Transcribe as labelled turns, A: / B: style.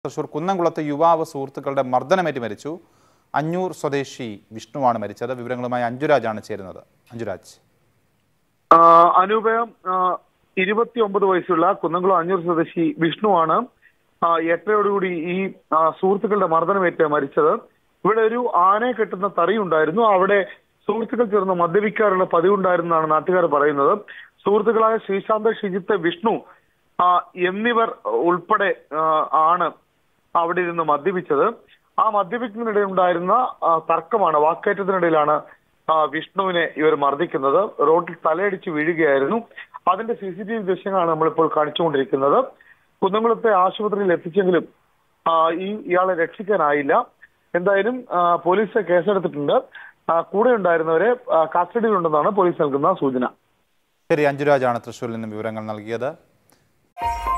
A: തൃശൂർ കുന്നംകുളത്ത് യുവാവ് സുഹൃത്തുക്കളുടെ മർദ്ദനമേറ്റ് മരിച്ചു അഞ്ഞൂർ സ്വദേശി വിഷ്ണുവാണ് മരിച്ചത് വിവരങ്ങളുമായി അഞ്ജുരാജാണ് ചേരുന്നത് അഞ്ജുരാജ്
B: ആ, അനൂപയം ഇരുപത്തി ഒമ്പത് വയസ്സുള്ള കുന്നംകുളം അഞ്ഞൂർ സ്വദേശി വിഷ്ണുവാണ് ആ, എട്ടരയോടുകൂടി ഈ ആ, സുഹൃത്തുക്കളുടെ മർദ്ദനമേറ്റ് മരിച്ചത് ഇവിടെ ഒരു ആനയെ കെട്ടുന്ന തറി ഉണ്ടായിരുന്നു അവിടെ സുഹൃത്തുക്കൾ ചേർന്ന് മദ്യപിക്കാറുള്ള പതിവുണ്ടായിരുന്നാണ് നാട്ടുകാർ പറയുന്നത് സുഹൃത്തുക്കളായ ശ്രീശാന്ത് ഷിജിത്ത് വിഷ്ണു ആ, എന്നിവർ ഉൾപ്പെടെ ആ, ആണ് അവിടെ ഇരുന്ന് മദ്യപിച്ചത് ആ മദ്യപിക്കുന്നതിനിടെ ഉണ്ടായിരുന്ന ആ, തർക്കമാണ് വാക്കേറ്റത്തിനിടയിലാണ് ആ, വിഷ്ണുവിനെ ഇവർ മർദ്ദിക്കുന്നത് റോഡിൽ തലയടിച്ച് വീഴുകയായിരുന്നു അതിന്റെ സി സി ടി വി ദൃശ്യങ്ങളാണ് നമ്മളിപ്പോൾ കാണിച്ചുകൊണ്ടിരിക്കുന്നത് കുന്നംകുളത്തെ ആശുപത്രിയിൽ എത്തിച്ചെങ്കിലും ആ, ഈ ഇയാളെ രക്ഷിക്കാനായില്ല എന്തായാലും ആ, പോലീസ് കേസെടുത്തിട്ടുണ്ട് ആ, കൂടെ ഉണ്ടായിരുന്നവരെ ആ, കസ്റ്റഡിയിലുണ്ടെന്നാണ് പോലീസ് നൽകുന്ന സൂചന
A: ശരി അഞ്ജുരാജാണ് തൃശ്ശൂരിൽ നിന്നും വിവരങ്ങൾ നൽകിയത്